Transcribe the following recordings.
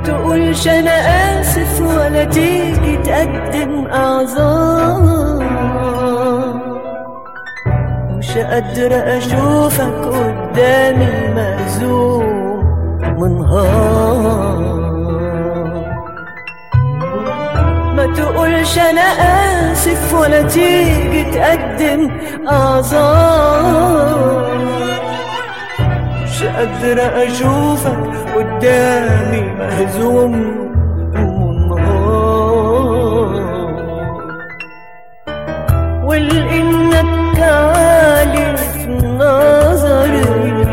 تقولش انا اسف ولا تيجي تقدم اعذار مش قادرة اشوفك قدامي مهزوم منهار ما تقولش انا اسف ولا تيجي تقدم اعذار مش قادرة اشوفك قدامي مهزوم منهار ولانك عالي في نظري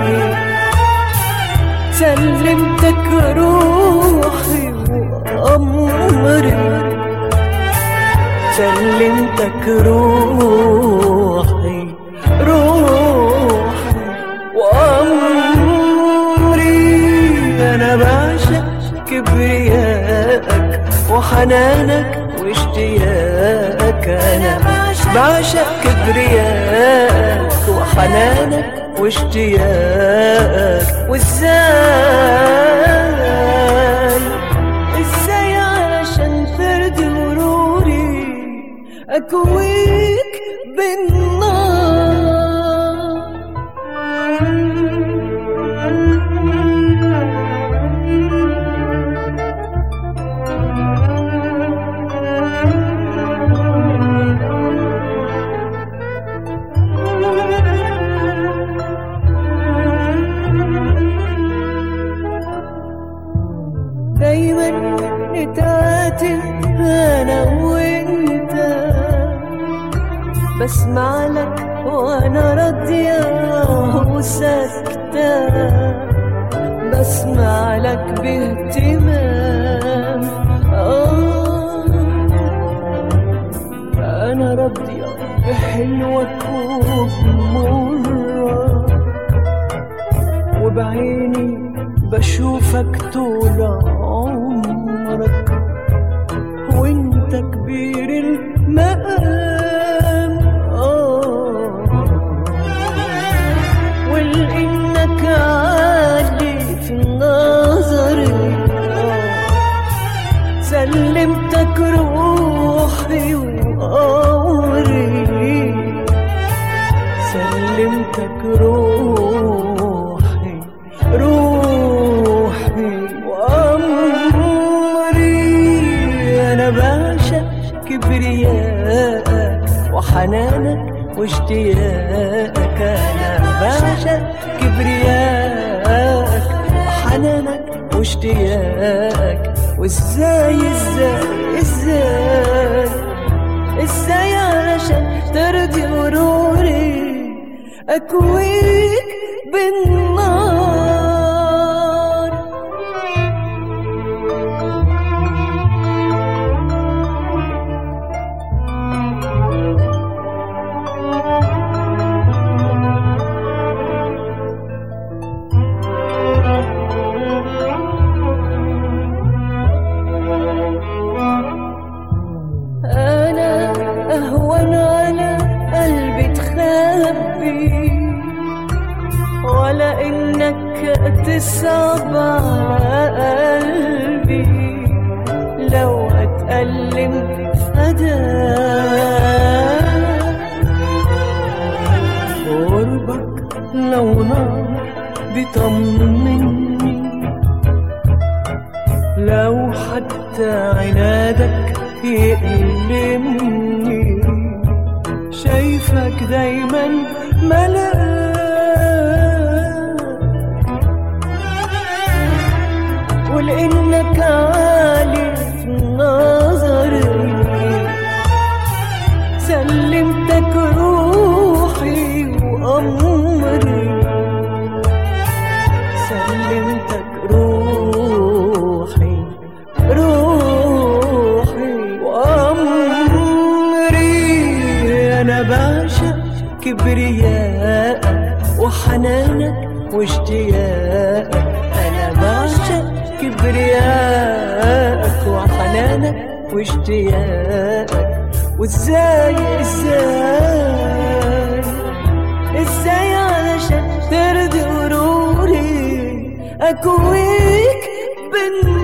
سلمتك روحي وامري سلمتك روحي روحي وأمري أنا بعشق كبريائك وحنانك واشتياقك أنا بعشق كبريائك وحنانك واشتياقك وازاي ازاي علشان ترضي مروري اكويك بالنار دايما نتعاتب انا وانت بسمع لك وانا راضية وساكتة بسمع لك باهتمام آه انا راضية بحلوك وبمرة وبعيني بشوفك طول عمرك وانت كبير المقام آه ولانك عالي في نظري آه سلمتك روحي وأمري سلمتك روحي روحي وأمري أنا بعشق كبريائك وحنانك واشتياقك أنا بعشق كبريائك وحنانك واشتياقك وازاي ازاي ازاي ازاي علشان ترضي غروري اكويك بالنار أنا أهون على قلبي تخبي ولا إنك تصعب على قلبي لو أتألم فداك قربك لو نار بيطمني لو حتى عنادك يألمني شايفك دايما ملاك ولانك عالي في نظري سلمتك روحي وامري سلمتك روحي روحي وأمري أنا بعشق كبريائك وحنانك واشتياقك أنا بعشق كبريائك وحنانك واشتياقك وازاي ازاي ازاي علشان ترضي غروري اكويك بالنار